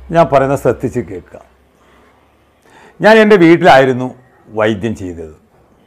ഞാൻ പറയുന്നത് ശ്രദ്ധിച്ച് കേൾക്കുക ഞാൻ എൻ്റെ വീട്ടിലായിരുന്നു വൈദ്യം ചെയ്തത്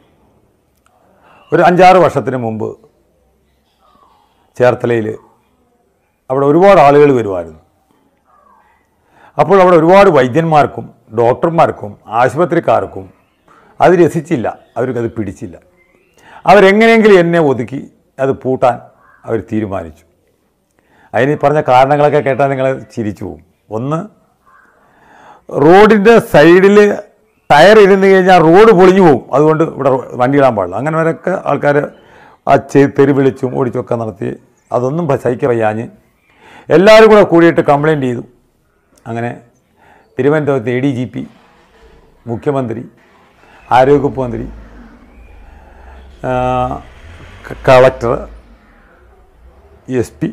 ഒരു അഞ്ചാറ് വർഷത്തിന് മുമ്പ് ചേർത്തലയിൽ അവിടെ ഒരുപാട് ആളുകൾ വരുമായിരുന്നു അപ്പോൾ അവിടെ ഒരുപാട് വൈദ്യന്മാർക്കും ഡോക്ടർമാർക്കും ആശുപത്രിക്കാർക്കും അത് രസിച്ചില്ല അവർക്കത് പിടിച്ചില്ല അവരെങ്ങനെയെങ്കിലും എന്നെ ഒതുക്കി അത് പൂട്ടാൻ അവർ തീരുമാനിച്ചു അതിന് ഈ പറഞ്ഞ കാരണങ്ങളൊക്കെ കേട്ടാൽ നിങ്ങൾ ചിരിച്ചു പോകും ഒന്ന് റോഡിൻ്റെ സൈഡിൽ ടയർ ഇരുന്ന് കഴിഞ്ഞാൽ റോഡ് പൊളിഞ്ഞു പോകും അതുകൊണ്ട് ഇവിടെ വണ്ടി ഇടാൻ പാടില്ല അങ്ങനെ വരെയൊക്കെ ആൾക്കാർ ആ ചെ- തെറി വിളിച്ചും ഓടിച്ചൊക്കെ നടത്തി അതൊന്നും പ- സഹിക്കാൻ വയ്യാഞ്ഞ് എല്ലാവരും കൂടെ കൂടിയിട്ട് കംപ്ലയിൻറ്റ് ചെയ്തു അങ്ങനെ തിരുവനന്തപുരത്ത് എ ഡി ജി പി മുഖ്യമന്ത്രി ആരോഗ്യവകുപ്പ് മന്ത്രി ആ, ക- collector S P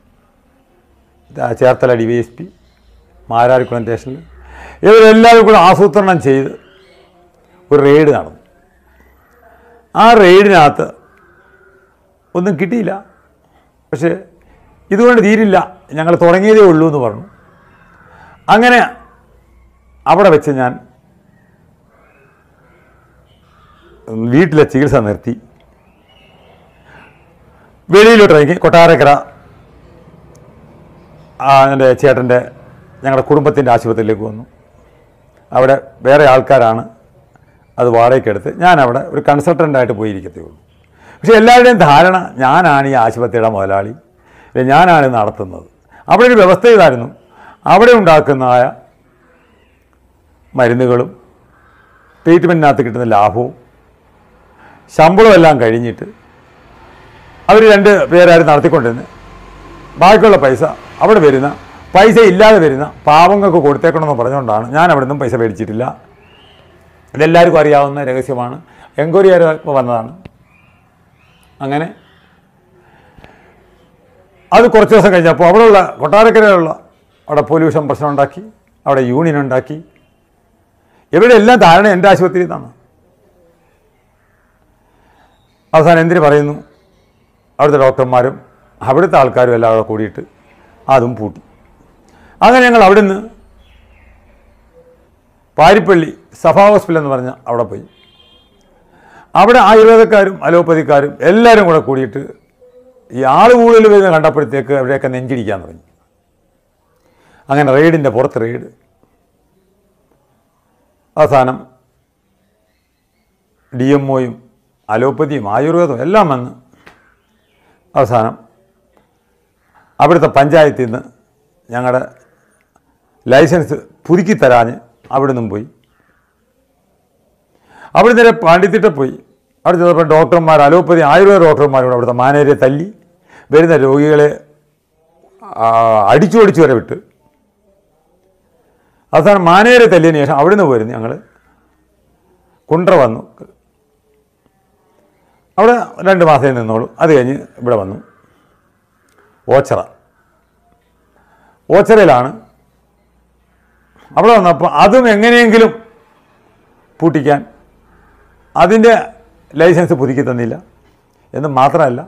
Cherthala D Y S P Mararikulam സ്റ്റേഷനിൽ ഇവരെല്ലാവരും കൂടെ ആസൂത്രണം ചെയ്ത് ഒരു റെയ്ഡ് നടന്നു ആ റെയ്ഡിനകത്ത് ഒന്നും കിട്ടിയില്ല പക്ഷേ ഇതുകൊണ്ട് തീരില്ല ഞങ്ങൾ തുടങ്ങിയതേ ഉള്ളൂ എന്ന് പറഞ്ഞു അങ്ങനെ അവിടെ വെച്ച് ഞാൻ വീട്ടിലെ ചികിത്സ നിർത്തി വെളിയിലോട്ട് ഇറങ്ങി കൊട്ടാരക്കര ആ, എൻ്റെ ചേട്ടൻ്റെ ഞങ്ങളുടെ കുടുംബത്തിൻ്റെ ആശുപത്രിയിലേക്ക് വന്നു അവിടെ വേറെ ആൾക്കാരാണ് അത് വാടകയ്ക്കെടുത്ത് ഞാൻ അവിടെ ഒരു കൺസൾട്ടൻ്റായിട്ട് പോയിരിക്കത്തേ ഉള്ളൂ പക്ഷേ എല്ലാവരുടെയും ധാരണ ഞാനാണ് ഈ ആശുപത്രിയുടെ മുതലാളി അല്ലെ ഞാനാണ് ഇത് നടത്തുന്നത് അവിടെ ഒരു വ്യവസ്ഥ ഇതായിരുന്നു അവിടെ ഉണ്ടാക്കുന്നതായ മരുന്നുകളും ട്രീറ്റ്മെൻറ്റിനകത്ത് കിട്ടുന്ന ലാഭവും ശമ്പളവും എല്ലാം കഴിഞ്ഞിട്ട് അവർ രണ്ട് പേരായിരുന്നു നടത്തിക്കൊണ്ടിരുന്നത് ബാക്കിയുള്ള പൈസ അവിടെ വരുന്ന പൈസ ഇല്ലാതെ വരുന്ന പാവങ്ങൾക്ക് കൊടുത്തേക്കണമെന്ന് പറഞ്ഞുകൊണ്ടാണ് ഞാൻ അവിടെ നിന്നും പൈസ മേടിച്ചിട്ടില്ല ഇതെല്ലാവർക്കും അറിയാവുന്ന രഹസ്യമാണ് എൻക്വയറി ഇപ്പോൾ വന്നതാണ് അങ്ങനെ അത് കുറച്ച് ദിവസം കഴിഞ്ഞപ്പോൾ അവിടെയുള്ള കൊട്ടാരക്കരയിലുള്ള അവിടെ പൊല്യൂഷൻ പ്രശ്നം ഉണ്ടാക്കി അവിടെ യൂണിയൻ ഉണ്ടാക്കി ഇവിടെ എല്ലാം ധാരണ എൻ്റെ ആശുപത്രിയിൽ നിന്നാണ് അവസാനം എന്തിനു പറയുന്നു അവിടുത്തെ ഡോക്ടർമാരും അവിടുത്തെ ആൾക്കാരും എല്ലാം അവിടെ കൂടിയിട്ട് അതും പൂട്ടി അങ്ങനെ ഞങ്ങൾ അവിടുന്ന് പാരിപ്പള്ളി സഭാ ഹോസ്പിറ്റൽ എന്ന് പറഞ്ഞ അവിടെ പോയി അവിടെ ആയുർവേദക്കാരും അലോപ്പതിക്കാരും എല്ലാവരും കൂടെ കൂടിയിട്ട് ഈ ആൾ കൂടുതൽ വരുന്ന കണ്ടപ്പോഴത്തേക്ക് അവിടെയൊക്കെ നെഞ്ചിടിക്കാൻ തുടങ്ങി അങ്ങനെ റെയ്ഡിൻ്റെ പുറത്ത് റെയ്ഡ് അവസാനം ഡി എം ഒയും അലോപ്പതിയും ആയുർവേദവും എല്ലാം വന്ന് അവസാനം അവിടുത്തെ പഞ്ചായത്തിൽ നിന്ന് ഞങ്ങളുടെ ലൈസൻസ് പുതുക്കി തരാഞ്ഞ് അവിടെ നിന്നും പോയി അവിടെ നേരെ പാണ്ഡിത്തിട്ട് പോയി അവിടെ ചെന്നപ്പോൾ ഡോക്ടർമാർ അലോപ്പതി ആയുർവേദ ഡോക്ടർമാരോട് അവിടുത്തെ മാനേരെ തല്ലി വരുന്ന രോഗികളെ ആ, അടിച്ചു അടിച്ചു വരെ വിട്ട് അവസാനം മാനേരെ തല്ലിയതിന് ശേഷം അവിടെ നിന്ന് പോയിരുന്നു ഞങ്ങൾ കുണ്ട്ര വന്നു അവിടെ രണ്ട് മാസം നിന്നോളൂ അത് കഴിഞ്ഞ് ഇവിടെ വന്നു ഓച്ചറ ഓച്ചറയിലാണ് അവിടെ വന്നപ്പോൾ അതും എങ്ങനെയെങ്കിലും പൂട്ടിക്കാൻ അതിൻ്റെ ലൈസൻസ് പുതുക്കി തന്നില്ല എന്ന് മാത്രമല്ല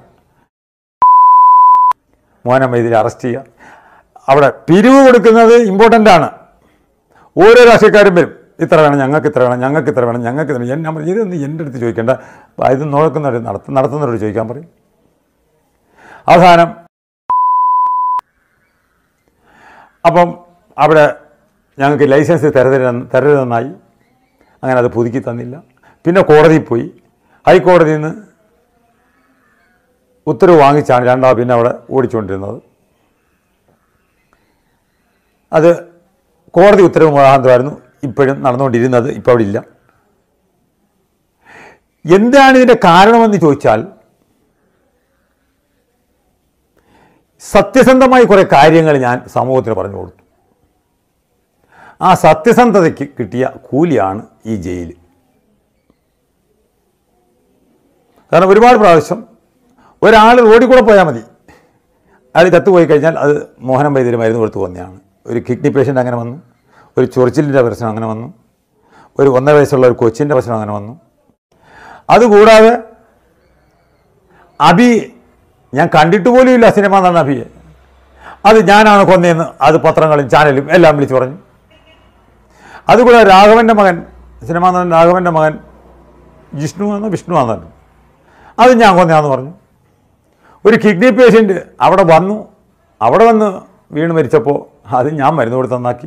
മോഹനം വൈദ്യരെ അറസ്റ്റ് ചെയ്യുക അവിടെ പിരിവ് കൊടുക്കുന്നത് ഇമ്പോർട്ടൻ്റ് ആണ് ഓരോ രാഷ്ട്രീയക്കാരും വരും ഇത്ര വേണം ഞങ്ങൾക്ക് ഇത്ര വേണം ഞങ്ങൾക്ക് ഇത്ര വേണം ഞങ്ങൾക്ക് ഇത്ര ഞാൻ പറഞ്ഞു ഇതൊന്നും എൻ്റെ അടുത്ത് ചോദിക്കേണ്ട ഇത് നോക്കുന്നവർ നടത്ത നടത്തുന്നവരോട് ചോദിക്കാൻ പറയും അവസാനം അപ്പം അവിടെ ഞങ്ങൾക്ക് ലൈസൻസ് തരരുതെന്ന് തരരുതെന്നായി അങ്ങനെ അത് പുതുക്കി തന്നില്ല പിന്നെ കോടതിയിൽ പോയി ഹൈക്കോടതിയിൽ നിന്ന് ഉത്തരവ് വാങ്ങിച്ചാണ് രണ്ടാം പിന്നെ അവിടെ ഓടിച്ചുകൊണ്ടിരുന്നത് അത് കോടതി ഉത്തരവ് മുഖാന്തരമായിരുന്നു ഇപ്പോഴും നടന്നുകൊണ്ടിരുന്നത് ഇപ്പോൾ അവിടെ ഇല്ല എന്താണ് ഇതിൻ്റെ കാരണമെന്ന് ചോദിച്ചാൽ സത്യസന്ധമായി കുറേ കാര്യങ്ങൾ ഞാൻ സമൂഹത്തിന് പറഞ്ഞു കൊടുത്തു ആ സത്യസന്ധതയ്ക്ക് കിട്ടിയ കൂലിയാണ് ഈ ജയിൽ കാരണം ഒരുപാട് പ്രാവശ്യം ഒരാൾ റോഡിൽ കൂടെ പോയാൽ മതി അയാൾ ചത്തുപോയി കഴിഞ്ഞാൽ അത് മോഹനം വൈദ്യര് മരുന്ന് കൊടുത്ത് വന്നതാണ് ഒരു കിഡ്നി പേഷ്യൻ്റ് അങ്ങനെ വന്നു ഒരു ചൊറിച്ചിലിൻ്റെ പ്രശ്നം അങ്ങനെ വന്നു ഒരു ഒന്നര വയസ്സുള്ള ഒരു കൊച്ചിൻ്റെ പ്രശ്നം അങ്ങനെ വന്നു അതുകൂടാതെ അഭി ഞാൻ കണ്ടിട്ട് പോലും ഇല്ല സിനിമ നടന്ന അഭിയെ അത് ഞാനാണ് കൊന്നതെന്ന് അത് പത്രങ്ങളും ചാനലും എല്ലാം വിളിച്ചു പറഞ്ഞു അതുകൂടെ രാഘവൻ്റെ മകൻ സിനിമാ നടൻ രാഘവൻ്റെ മകൻ ജിഷ്ണു എന്ന വിഷ്ണു എന്നാണ് അത് ഞാൻ കൊന്നയാന്ന് പറഞ്ഞു ഒരു കിഡ്നി പേഷ്യൻ്റ് അവിടെ വന്നു അവിടെ വന്ന് വീണ് മരിച്ചപ്പോൾ അത് ഞാൻ മരുന്ന് കൊടുത്ത് നന്നാക്കി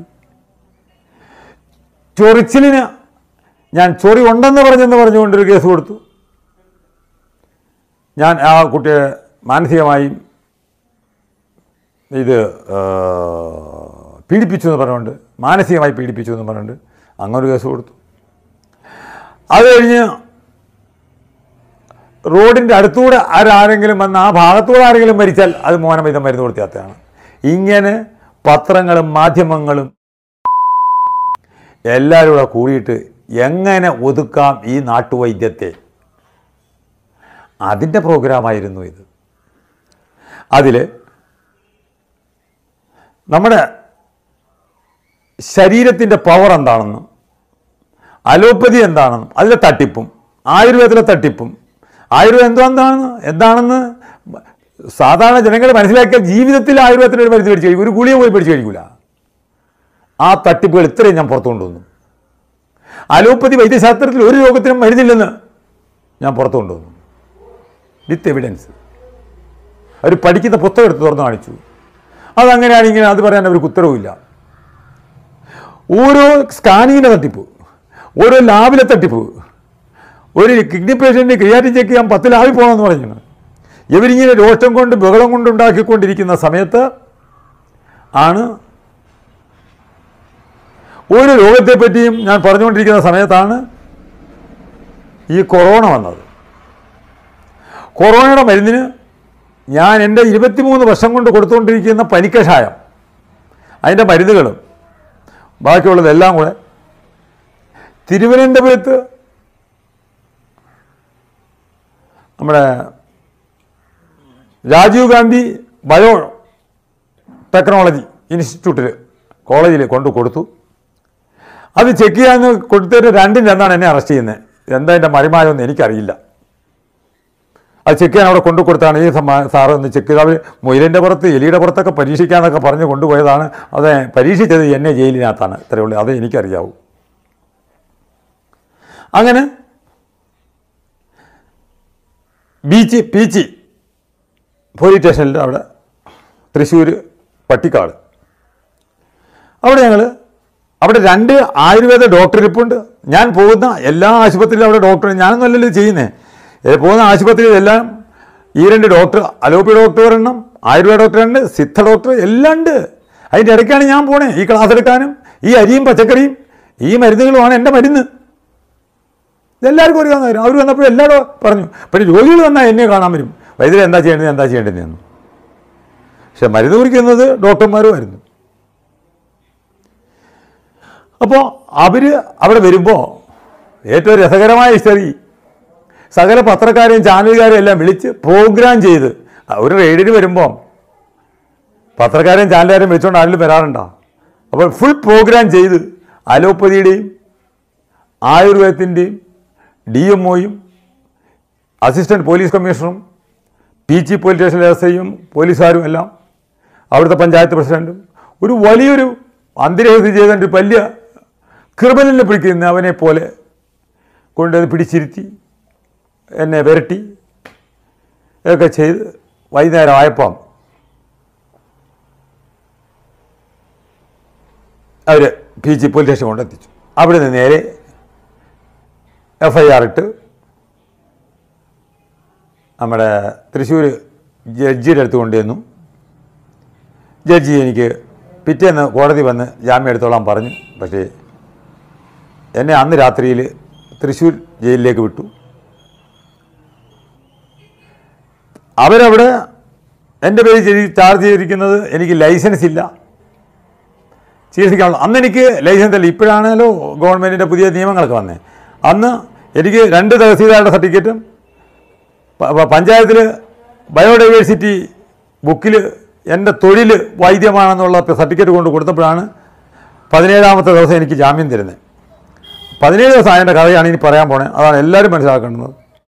ചൊറിച്ചിലിന് ഞാൻ ചൊറി ഉണ്ടെന്ന് പറഞ്ഞെന്ന് പറഞ്ഞുകൊണ്ടൊരു കേസ് കൊടുത്തു ഞാൻ ആ കുട്ടിയെ മാനസികമായും ഇത് ആ, പീഡിപ്പിച്ചു എന്ന് പറഞ്ഞുകൊണ്ട് മാനസികമായി പീഡിപ്പിച്ചു എന്ന് പറഞ്ഞുകൊണ്ട് അങ്ങനൊരു കേസ് കൊടുത്തു അത് കഴിഞ്ഞ് റോഡിൻ്റെ അടുത്തൂടെ ആരാരെങ്കിലും വന്ന് ആ ഭാഗത്തൂടെ ആരെങ്കിലും മരിച്ചാൽ അത് മോനമിതം മരുന്ന് കൊടുത്താത്തതാണ് ഇങ്ങനെ പത്രങ്ങളും മാധ്യമങ്ങളും എല്ലാവരും കൂടെ കൂടിയിട്ട് എങ്ങനെ ഒതുക്കാം ഈ നാട്ടുവൈദ്യത്തെ അതിൻ്റെ പ്രോഗ്രാമായിരുന്നു ഇത് അതിൽ നമ്മുടെ ശരീരത്തിൻ്റെ പവർ എന്താണെന്നും അലോപ്പതി എന്താണെന്നും അതിലെ തട്ടിപ്പും ആയുർവേദത്തിലെ തട്ടിപ്പും ആയുർവേദം എന്തോ എന്താണെന്ന് എന്താണെന്ന് സാധാരണ ജനങ്ങൾ മനസ്സിലാക്കിയാൽ ജീവിതത്തിൽ ആയുർവേദത്തിന് ഒരു മരുന്ന് മേടിച്ച് കഴിക്കും ഒരു ഗുളിക പോയി മേടിച്ച് കഴിക്കില്ല ആ തട്ടിപ്പുകൾ ഇത്രയും ഞാൻ പുറത്തു കൊണ്ടുവന്നു അലോപ്പതി വൈദ്യശാസ്ത്രത്തിൽ ഒരു രോഗത്തിനും മരുന്നില്ലെന്ന് ഞാൻ പുറത്തു കൊണ്ടുവന്നു വിത്ത് എവിഡൻസ് അവർ പഠിക്കുന്ന പുസ്തകം എടുത്ത് തുറന്ന് കാണിച്ചു അതങ്ങനെയാണ് ഇങ്ങനെ അത് പറയാൻ അവർക്ക് ഉത്തരവുമില്ല ഓരോ സ്കാനിങ്ങിൻ്റെ തട്ടിപ്പ് ഓരോ ലാബിലെ തട്ടിപ്പ് ഒരു കിഡ്നി പേഷ്യൻറ്റിന് ക്രിയാറ്റിൻ ചെക്ക് ചെയ്യാൻ പത്ത് ലാബിൽ പോകണമെന്ന് പറഞ്ഞു ഇവരിങ്ങനെ രോഷം കൊണ്ട് ബഹളം കൊണ്ട് ഉണ്ടാക്കിക്കൊണ്ടിരിക്കുന്ന സമയത്ത് ആണ് ഒരു രോഗത്തെപ്പറ്റിയും ഞാൻ പറഞ്ഞുകൊണ്ടിരിക്കുന്ന സമയത്താണ് ഈ കൊറോണ വന്നത് കൊറോണയുടെ മരുന്നിന് ഞാൻ എൻ്റെ ഇരുപത്തിമൂന്ന് വർഷം കൊണ്ട് കൊടുത്തുകൊണ്ടിരിക്കുന്ന പനിക്കഷായം അതിൻ്റെ മരുന്നുകളും ബാക്കിയുള്ളതെല്ലാം കൂടെ തിരുവനന്തപുരത്ത് നമ്മുടെ രാജീവ് ഗാന്ധി ബയോ ടെക്നോളജി ഇൻസ്റ്റിറ്റ്യൂട്ടിൽ കോളേജിൽ കൊണ്ടു കൊടുത്തു അത് ചെക്ക് ചെയ്യാന്ന് കൊടുത്തതിന് രണ്ടിന് എന്നാണ് എന്നെ അറസ്റ്റ് ചെയ്യുന്നത് എന്താ എൻ്റെ മറിമായൊന്നും എനിക്കറിയില്ല അത് ചെക്ക് ചെയ്യാൻ അവിടെ കൊണ്ടു കൊടുത്താണ് ഈ സമ്മ- സാറ് ഒന്ന് ചെക്ക് ചെയ്ത് അവർ മുയലിൻ്റെ പുറത്ത് എലിയുടെ പുറത്തൊക്കെ പരീക്ഷിക്കാന്നൊക്കെ പറഞ്ഞ് കൊണ്ടുപോയതാണ് അത് പരീക്ഷിച്ചത് എന്നെ ജയിലിനകത്താണ് ഇത്രയേ ഉള്ളൂ അത് എനിക്കറിയാവൂ അങ്ങനെ ബീച്ച് പീച്ചി പോലീസ് സ്റ്റേഷനിൽ അവിടെ തൃശ്ശൂർ പട്ടിക്കാട് അവിടെ ഞങ്ങൾ അവിടെ രണ്ട് ആയുർവേദ ഡോക്ടർ ഇരിപ്പുണ്ട് ഞാൻ പോകുന്ന എല്ലാ ആശുപത്രിയിലും അവിടെ ഡോക്ടർ ഞാനൊന്നും അല്ലല്ലോ ചെയ്യുന്നത് പോകുന്ന ആശുപത്രിയിലെല്ലാം ഈ രണ്ട് ഡോക്ടർ അലോപ്പി ഡോക്ടർ ഒരെണ്ണം ആയുർവേദ ഡോക്ടർ ഉണ്ട് സിദ്ധ ഡോക്ടർ എല്ലാം ഉണ്ട് അതിൻ്റെ ഇടയ്ക്കാണ് ഞാൻ പോണേ ഈ ക്ലാസ് എടുക്കാനും ഈ അരിയും പച്ചക്കറിയും ഈ മരുന്നുകളുമാണ് എൻ്റെ മരുന്ന് ഇതെല്ലാവർക്കും അറിയാവുന്ന കാര്യം അവർ വന്നപ്പോൾ എല്ലാവരും പറഞ്ഞു പക്ഷേ രോഗികൾ വന്നാൽ എന്നെ കാണാൻ വരും വൈദ്യുതി എന്താ ചെയ്യേണ്ടത് എന്താ ചെയ്യേണ്ടതെന്ന് പക്ഷെ മരുന്ന് കുറിക്കുന്നത് ഡോക്ടർമാരുമായിരുന്നു അപ്പോൾ അവർ അവിടെ വരുമ്പോൾ ഏറ്റവും രസകരമായ ഹിസ്റ്ററി സകല പത്രക്കാരെയും ചാനലുകാരെയും എല്ലാം വിളിച്ച് പ്രോഗ്രാം ചെയ്ത് ഒരു റെയ്ഡിന് വരുമ്പോൾ പത്രക്കാരെയും ചാനലുകാരെയും വിളിച്ചുകൊണ്ട് ആരെങ്കിലും വരാറുണ്ടോ അപ്പോൾ ഫുൾ പ്രോഗ്രാം ചെയ്ത് അലോപ്പതിയുടെയും ആയുർവേദത്തിൻ്റെയും ഡി എം ഒയും അസിസ്റ്റൻറ്റ് പോലീസ് കമ്മീഷണറും പി ജി പോലീസ് സ്റ്റേഷനിലെ എസ് ഐയും പോലീസുകാരും എല്ലാം അവിടുത്തെ പഞ്ചായത്ത് പ്രസിഡൻറ്റും ഒരു വലിയൊരു അന്തരഹത്യ ചെയ്തിട്ട് വലിയ ക്രിമിനലിനെ പിടിക്കുന്ന അവനെ പോലെ കൊണ്ടുവന്ന് പിടിച്ചിരുത്തി എന്നെ വിരട്ടി ഇതൊക്കെ ചെയ്ത് വൈകുന്നേരം ആയപ്പം അവർ പി ജി പോലീസ് സ്റ്റേഷൻ കൊണ്ടെത്തിച്ചു അവിടെ നിന്ന് നേരെ എഫ് ഐ ആർ ഇട്ട് നമ്മുടെ തൃശ്ശൂർ ജഡ്ജിയുടെ അടുത്ത് കൊണ്ടുവന്നു ജഡ്ജി എനിക്ക് പിറ്റേന്ന് കോടതി വന്ന് ജാമ്യം എടുത്തോളാൻ പറഞ്ഞു പക്ഷേ എന്നെ അന്ന് രാത്രിയിൽ തൃശ്ശൂർ ജയിലിലേക്ക് വിട്ടു അവരവിടെ എൻ്റെ പേര് ചെയ്തി- ചാർജ് ചെയ്തിരിക്കുന്നത് എനിക്ക് ലൈസൻസ് ഇല്ല ചികിത്സിക്കാനുള്ള അന്ന് എനിക്ക് ലൈസൻസ് അല്ല ഇപ്പോഴാണല്ലോ ഗവൺമെൻറ്റിൻ്റെ പുതിയ നിയമങ്ങളൊക്കെ വന്നത് അന്ന് എനിക്ക് രണ്ട് തഹസീൽദാരുടെ സർട്ടിഫിക്കറ്റും പഞ്ചായത്തിൽ ബയോഡൈവേഴ്സിറ്റി ബുക്കിൽ എൻ്റെ തൊഴിൽ വൈദ്യമാണെന്നുള്ള സർട്ടിഫിക്കറ്റ് കൊണ്ട് കൊടുത്തപ്പോഴാണ് പതിനേഴാമത്തെ ദിവസം എനിക്ക് ജാമ്യം തരുന്നത് പതിനേഴ് ദിവസം അതിൻ്റെ കഥയാണ് ഇനി പറയാൻ പോണേ അതാണ് എല്ലാവരും മനസ്സിലാക്കേണ്ടത്